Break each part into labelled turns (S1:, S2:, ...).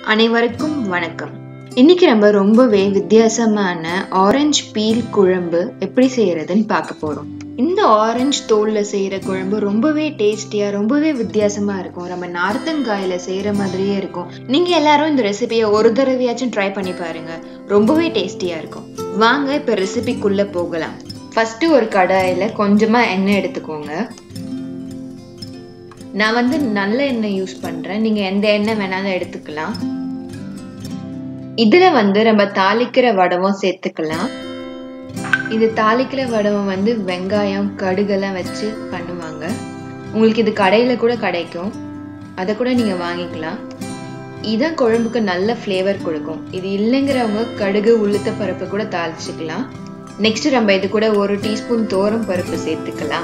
S1: அனைவருக்கும் வணக்கம் இன்னைக்கு நம்ம ரொம்பவே வித்தியாசமான ஆரஞ்சு பீல் குழம்பு எப்படி செய்யறதுன்னு பார்க்க போறோம் இந்த ஆரஞ்சு தோல்ல செய்யற குழம்பு ரொம்பவே டேஸ்டியா ரொம்பவே வித்தியாசமா இருக்கும் நம்ம நார்த்தங்காயில செய்யற மாதிரியே இருக்கும் நீங்க எல்லாரும் இந்த ரெசிபியை ஒரு தடவையாச்சும் ட்ரை பண்ணி பாருங்க ரொம்பவே டேஸ்டியா இருக்கும் வாங்க இப்ப ரெசிபிக்குள்ள போகலாம் ஃபர்ஸ்ட் ஒரு கடாயில கொஞ்சமா எண்ணெய் எடுத்துக்கோங்க நான் வந்து நல்ல எண்ணெய் யூஸ் பண்றேன் நீங்க எந்த எண்ணெய் வேணாலும் எடுத்துக்கலாம் இதுல வந்து நம்ம தாளிக்கிற வடவும் சேர்த்துக்கலாம் இது தாளிக்கிற வடவம் வந்து வெங்காயம் கடுகெல்லாம் வச்சு பண்ணுவாங்க உங்களுக்கு இது கடையில கூட கிடைக்கும் அதை கூட நீங்க வாங்கிக்கலாம் இதான் குழம்புக்கு நல்ல ஃப்ளேவர் கொடுக்கும் இது இல்லைங்கிறவங்க கடுகு உளுத்த பருப்பு கூட தாளிச்சுக்கலாம் நெக்ஸ்ட் நம்ம இது கூட ஒரு டீஸ்பூன் தோரம் பருப்பு சேர்த்துக்கலாம்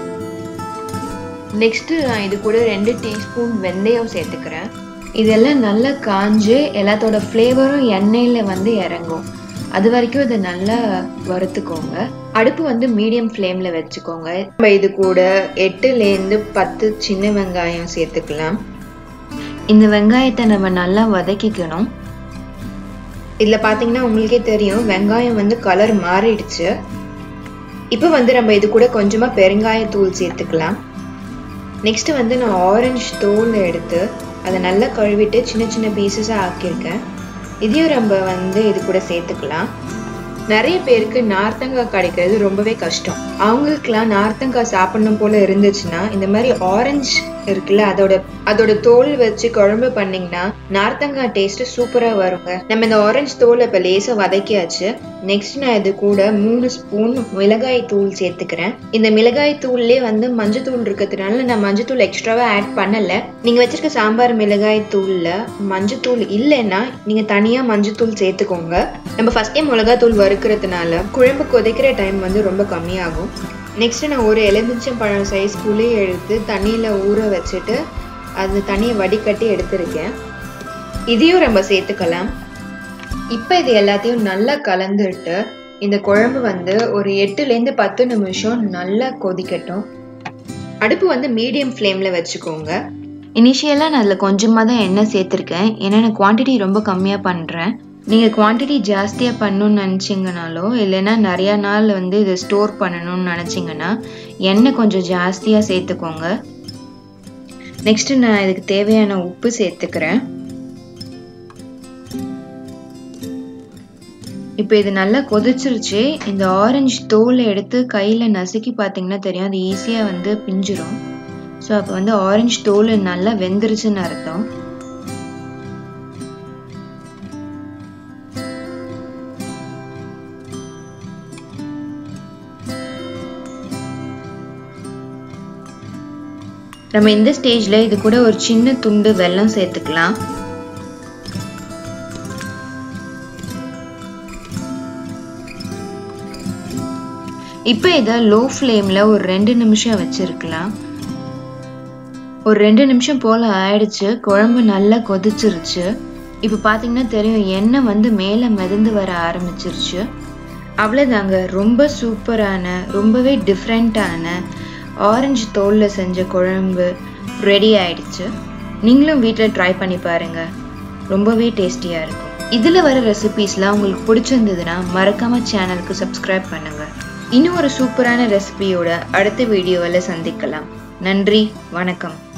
S1: நெக்ஸ்ட்டு நான் இது கூட ரெண்டு டீஸ்பூன் வெந்தயம் சேர்த்துக்கிறேன் இதெல்லாம் நல்லா காஞ்சு எல்லாத்தோட ஃப்ளேவரும் எண்ணெயில் வந்து இறங்கும் அது வரைக்கும் இதை நல்லா வறுத்துக்கோங்க அடுப்பு வந்து மீடியம் ஃப்ளேமில் வச்சுக்கோங்க நம்ம இது கூட எட்டுலேருந்து பத்து சின்ன வெங்காயம் சேர்த்துக்கலாம் இந்த வெங்காயத்தை நம்ம நல்லா வதக்கிக்கணும் இதில் பார்த்தீங்கன்னா உங்களுக்கே தெரியும் வெங்காயம் வந்து கலர் மாறிடுச்சு இப்போ வந்து நம்ம இது கூட கொஞ்சமாக பெருங்காயத்தூள் சேர்த்துக்கலாம் நெக்ஸ்ட் வந்து நான் ஆரஞ்சு தோல் எடுத்து அதை நல்லா கழுவிட்டு சின்ன சின்ன பீசஸாக ஆக்கியிருக்கேன் இதையும் நம்ம வந்து இது கூட சேர்த்துக்கலாம் நிறைய பேருக்கு நார்த்தங்காய் கிடைக்கிறது ரொம்பவே கஷ்டம் அவங்களுக்குலாம் நார்த்தங்காய் சாப்பிடணும் போல இருந்துச்சுன்னா இந்த மாதிரி ஆரஞ்சு இருக்குல்ல அதோட அதோட தோல் வச்சு குழம்பு பண்ணீங்கன்னா நார்த்தங்காய் டேஸ்ட் சூப்பரா வருங்க நம்ம இந்த ஆரஞ்சு தோலை இப்ப லேசா வதக்கியாச்சு நெக்ஸ்ட் நான் இது கூட மூணு ஸ்பூன் மிளகாய் தூள் சேர்த்துக்கிறேன் இந்த மிளகாய் தூள்லயே வந்து மஞ்சள் தூள் இருக்கிறதுனால நான் மஞ்சள் தூள் எக்ஸ்ட்ராவா ஆட் பண்ணல நீங்க வச்சிருக்க சாம்பார் மிளகாய் தூள்ல மஞ்சள் தூள் இல்லைன்னா நீங்க தனியா மஞ்சள் தூள் சேர்த்துக்கோங்க நம்ம ஃபர்ஸ்டே மிளகாய் தூள் வறுக்கிறதுனால குழம்பு கொதிக்கிற டைம் வந்து ரொம்ப கம்மியாகும் நெக்ஸ்ட் நான் ஒரு எலுமிச்சம் பழம் சைஸ் புளி எடுத்து தண்ணியில் ஊற வச்சுட்டு அது தண்ணியை வடிகட்டி எடுத்திருக்கேன் இதையும் நம்ம சேர்த்துக்கலாம் இப்போ இது எல்லாத்தையும் நல்லா கலந்துட்டு இந்த குழம்பு வந்து ஒரு எட்டுலேருந்து பத்து நிமிஷம் நல்லா கொதிக்கட்டும் அடுப்பு வந்து மீடியம் ஃப்ளேமில் வச்சுக்கோங்க இனிஷியலாக நான் அதில் கொஞ்சமாக தான் எண்ணெய் சேர்த்துருக்கேன் ஏன்னா நான் குவான்டிட்டி ரொம்ப கம்மியாக பண்ணுறேன் நீங்கள் குவான்டிட்டி ஜாஸ்தியாக பண்ணணும்னு நினச்சிங்கனாலோ இல்லைன்னா நிறையா நாள் வந்து இதை ஸ்டோர் பண்ணணும்னு நினச்சிங்கன்னா எண்ணெய் கொஞ்சம் ஜாஸ்தியாக சேர்த்துக்கோங்க நெக்ஸ்ட்டு நான் இதுக்கு தேவையான உப்பு சேர்த்துக்கிறேன் இப்போ இது நல்லா கொதிச்சிருச்சு இந்த ஆரஞ்சு தோலை எடுத்து கையில் நசுக்கி பார்த்தீங்கன்னா தெரியும் அது ஈஸியாக வந்து பிஞ்சிரும் ஸோ அப்போ வந்து ஆரஞ்சு தோல் நல்லா வெந்துருச்சுன்னு அர்த்தம் நம்ம இந்த ஸ்டேஜில் இது கூட ஒரு சின்ன துண்டு வெல்லம் சேர்த்துக்கலாம் இப்போ இதை லோ ஃப்ளேமில் ஒரு ரெண்டு நிமிஷம் வச்சுருக்கலாம் ஒரு ரெண்டு நிமிஷம் போல் ஆயிடுச்சு குழம்பு நல்லா கொதிச்சிருச்சு இப்போ பார்த்தீங்கன்னா தெரியும் எண்ணெய் வந்து மேலே மிதந்து வர ஆரம்பிச்சிருச்சு அவ்வளோதாங்க ரொம்ப சூப்பரான ரொம்பவே டிஃப்ரெண்ட்டான ஆரஞ்சு தோலில் செஞ்ச குழம்பு ரெடி ஆயிடுச்சு நீங்களும் வீட்டில் ட்ரை பண்ணி பாருங்கள் ரொம்பவே டேஸ்டியாக இருக்கும் இதில் வர ரெசிபீஸ்லாம் உங்களுக்கு பிடிச்சிருந்ததுன்னா மறக்காமல் சேனலுக்கு சப்ஸ்கிரைப் பண்ணுங்கள் இன்னும் ஒரு சூப்பரான ரெசிபியோட அடுத்த வீடியோவில் சந்திக்கலாம் நன்றி வணக்கம்